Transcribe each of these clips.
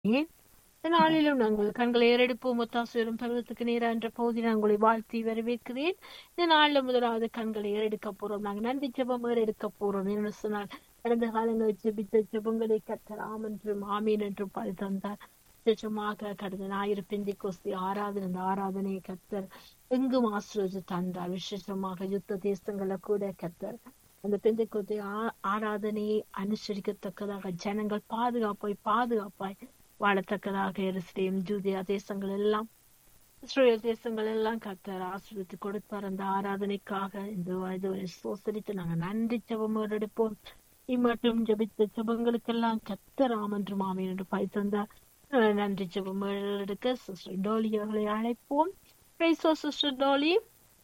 ஏன் இந்த நாளிலும் நாங்கள் கண்களை ஏறெடுப்போம் ஒத்தாசுவரும் பருவத்துக்கு நேரா என்ற பகுதி நான் உங்களை வாழ்த்தி வரவேற்கிறேன் இந்த நாளில் முதலாவது கண்களை ஏறெடுக்க போறோம் நாங்கள் நன்றி ஜெபம் ஏறெடுக்க போறோம் என்ன சொன்னால் கடந்த காலங்களில் ஜெபித்த ஜெபங்களை கத்தராம் என்றும் ஆமீன் என்றும் பல் தந்தார் விசேஷமாக கடந்த ஞாயிறு பிந்தி கொஸ்தி ஆராதனை அந்த ஆராதனையை கத்தர் எங்கும் ஆசிரியர் தந்தார் விசேஷமாக யுத்த தேசங்களை கூட கத்தர் அந்த பெந்தை கொத்தி ஆராதனையை அனுசரிக்கத்தக்கதாக ஜனங்கள் பாதுகாப்பாய் பாதுகாப்பாய் வாழத்தக்கதாக எருசலேம் ஜூதியா தேசங்கள் எல்லாம் இஸ்ரேல் தேசங்கள் எல்லாம் கத்தர் ஆசிரியத்து கொடுத்தார் அந்த ஆராதனைக்காக இந்த இதுவரை சோசரித்து நாங்க நன்றி ஜபம் எடுப்போம் இம்மட்டும் ஜபித்த ஜபங்களுக்கெல்லாம் கத்தராம் என்று மாமி என்று பாய் தந்தார் நன்றி ஜபம் எடுக்க சிஸ்டர் டோலி அவர்களை அழைப்போம் பிரைசோ சிஸ்டர் டோலி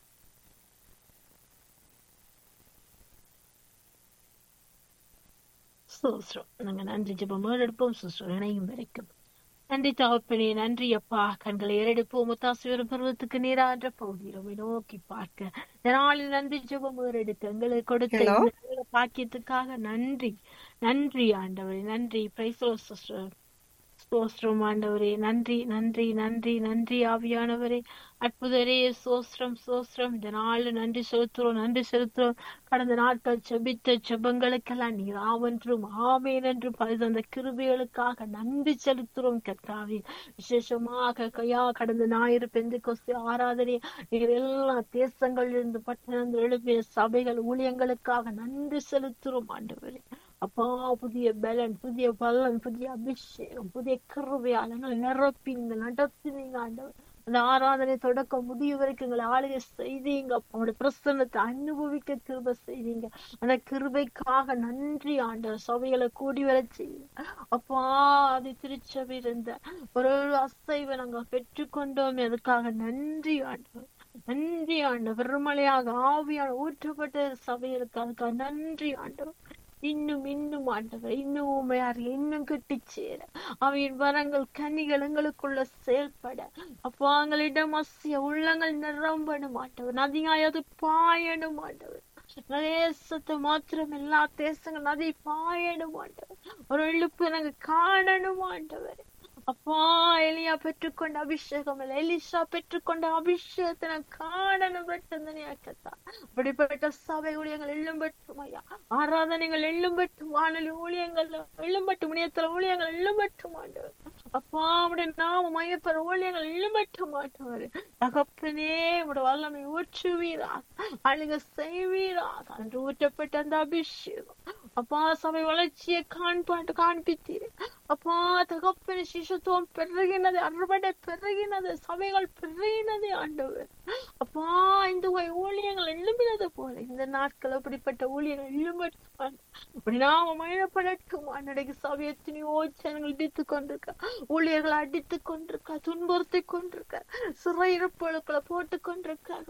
சோஸ்ரம் நாங்க நன்றி ஜபம் எடுப்போம் சிஸ்டர் இணையும் வரைக்கும் நன்றி தகப்பனே நன்றி அப்பா கண்களை ஏறெடுப்போம் முத்தாசுவரும் பருவத்துக்கு நீரான்ற பகுதியிலும் நோக்கி பார்க்க நாளில் நன்றி ஜபம் எடுக்க எங்களுக்கு கொடுத்த பாக்கியத்துக்காக நன்றி நன்றி ஆண்டவரே நன்றி பிரைசோ சிஸ்டர் சோஸ்திரம் ஆண்டவரே நன்றி நன்றி நன்றி நன்றி ஆவியானவரே அற்புதரே சோஸ்திரம் சோஸ்திரம் இந்த நாள் நன்றி செலுத்துறோம் நன்றி செலுத்துறோம் கடந்த நாட்கள் செபித்த செபங்களுக்கெல்லாம் நீர் ஆவென்றும் ஆமேன் என்றும் பழுது அந்த கிருபிகளுக்காக நன்றி செலுத்துறோம் கத்தாவே விசேஷமாக கையா கடந்த ஞாயிறு பெந்து கொஸ்தி ஆராதனை நீர் எல்லா தேசங்களிலிருந்து பட்டணங்கள் எழுப்பிய சபைகள் ஊழியங்களுக்காக நன்றி செலுத்துறோம் ஆண்டவரே அப்பா புதிய பலன் புதிய பலன் புதிய அபிஷேகம் புதிய கருவையாளங்கள் நிரப்பி இந்த நடத்தினீங்க ஆண்டவர் அந்த ஆராதனை தொடக்க முடிய வரைக்கும் எங்களை ஆளுகை செய்தீங்க அவனுடைய பிரசன்னத்தை அனுபவிக்க கிருப செய்தீங்க அந்த கிருபைக்காக நன்றி ஆண்டவர் சபைகளை கூடி வர செய்யுங்க அப்பா அது திருச்சபை இருந்த ஒரு அசைவை நாங்க பெற்றுக்கொண்டோம் அதுக்காக நன்றி ஆண்டவர் நன்றி ஆண்டவர் பெருமழையாக ஆவியான ஊற்றப்பட்ட சபைகளுக்கு அதுக்காக நன்றி ஆண்டவர் இன்னும் இன்னும் ஆண்டவர் இன்னும் உண்மையார் இன்னும் கிட்டி சேர அவையின் வரங்கள் கனிகள் எங்களுக்குள்ள செயல்பட அப்போ எங்களிடம் அசிய உள்ளங்கள் நிரம்பணும் ஆண்டவர் நதியாயது பாயணும் ஆண்டவர் தேசத்தை மாத்திரம் எல்லா தேசங்கள் நதி பாயணும் ஆண்டவர் ஒரு இழுப்பு நாங்க காணணும் ஆண்டவர் அப்பா எலியா பெற்றுக்கொண்ட அபிஷேகம் இல்ல எலிஷா பெற்றுக்கொண்ட அபிஷேகத்தை நான் காணணும் பெற்றந்தனையாக்கத்தா அப்படிப்பட்ட சபை ஊழியங்கள் எள்ளும் பெற்றும் ஐயா ஆராதனைகள் எள்ளும் பெற்றும் வானொலி ஊழியங்கள் எள்ளும் பெற்றும் இணையத்துல ஊழியங்கள் எள்ளும் பெற்றும் ஆண்டவர் அப்பா அவருடைய நாம மயப்பெற ஊழியங்கள் எள்ளும் பெற்ற மாட்டவர் தகப்பனே உடைய வல்லமை ஊற்றுவீரா அழுக செய்வீரா அன்று ஊற்றப்பட்ட அந்த அபிஷேகம் அப்பா சபை வளர்ச்சியை காண்பாட்டு காண்பித்தீர் அப்பா தகப்பன சிசுத்துவம் பெருகினது அறுவடை பெருகினது சபைகள் பெருகினது ஆண்டவர் அப்பா இந்த ஊழியங்கள் எழும்பினது போல இந்த நாட்கள் அப்படிப்பட்ட ஊழியர்கள் எழும்பட்டும் அப்படி நாம மழப்படட்டும் அன்றைக்கு சபை எத்தனையோ ஜனங்கள் இடித்துக் கொண்டிருக்க ஊழியர்களை அடித்துக் கொண்டிருக்க துன்புறுத்தி கொண்டிருக்க சிறையிருப்புகளை போட்டுக் கொண்டிருக்காங்க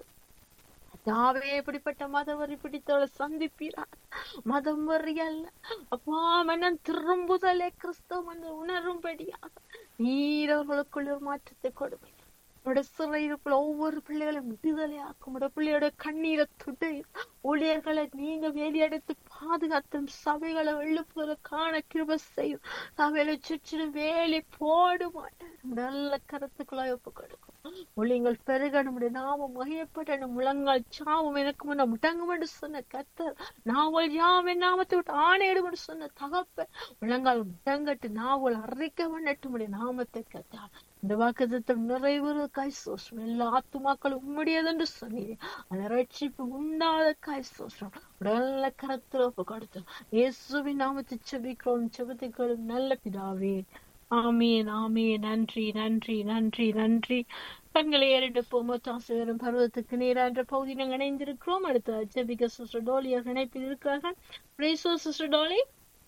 யாவே இப்படிப்பட்ட மதவரி பிடித்தவளை சந்திப்பீரா மதம் வரி அல்ல அப்பா மன்னன் திரும்புதலே கிறிஸ்தவம் என்று உணரும்படியாக நீர் அவர்களுக்குள் ஒரு மாற்றத்தை கொடுமை உடைய சிறையிருப்புல ஒவ்வொரு பிள்ளைகளும் விடுதலையாக்கும் உடைய பிள்ளையோட கண்ணீரை துடை ஊழியர்களை நீங்க வேலையடைத்து பாதுகாத்தும் சபைகளை எழுப்புவதற்கான கிருப செய்யும் சபையில சுற்றிலும் வேலி போட மாட்டேன் நல்ல கருத்துக்களை ஒப்பு கொடுக்கும் ஒளிங்கள் பெருக நம்முடைய நாமம் மகிழப்படணும் முழங்கால் சாவும் எனக்கு முன்ன முடங்கும் என்று சொன்ன கத்தர் நாவல் யாம் என் நாமத்தை விட்டு ஆணையிடும் என்று சொன்ன தகப்ப முழங்கால் முடங்கட்டு நாவல் அறிக்க பண்ணட்டும் உடைய நாமத்தை கத்தார் இந்த வாக்குத்தம் நிறைவேறுவதற்காய் சோஷம் எல்லா ஆத்துமாக்களும் உம்முடையது என்று சொன்னீங்க அந்த ரட்சிப்பு உண்டாவதற்காய் சோஷம் நல்ல கரத்தில் ஒப்பு கொடுத்தோம் இயேசுவின் நாமத்தை செபிக்கிறோம் செபத்துக்களும் நல்ல பிதாவே ஆமீன் ஆமீன் நன்றி நன்றி நன்றி நன்றி கண்களை ஏறெடுப்போம் தாசுவரும் பருவத்துக்கு நேரான்ற பகுதி நாங்கள் இணைந்திருக்கிறோம் அடுத்த ஜெபிக சிஸ்டர் டோலி இணைப்பில் இருக்கிறார்கள் பிரேசோ சிஸ்டர் டோலி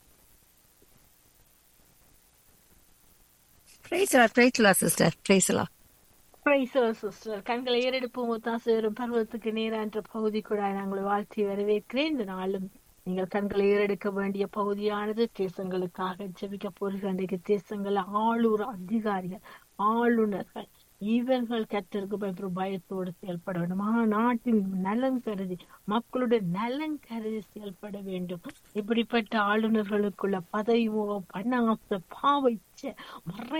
சிஸ்டர் சிஸ்டர் கண்களை ஏறெடுப்போம் தாசுவரும் பருவத்துக்கு நேரான்ற பகுதி கூட நாங்கள் வாழ்த்தி வரவேற்கிறேன் இந்த நாளும் நீங்கள் கண்களை ஏறெடுக்க வேண்டிய பகுதியானது தேசங்களுக்காக ஜெபிக்க போகிற அன்றைக்கு தேசங்கள் ஆளுர் அதிகாரிகள் ஆளுநர்கள் இவர்கள் கத்தருக்கு பயப்படும் பயத்தோடு செயல்பட வேண்டும் ஆ, நாட்டின் நலன் கருதி மக்களுடைய நலன் கருதி செயல்பட வேண்டும் இப்படிப்பட்ட ஆளுநர்களுக்குள்ள பதவி மோகம், பண ஆசை பாவைச்ச மறை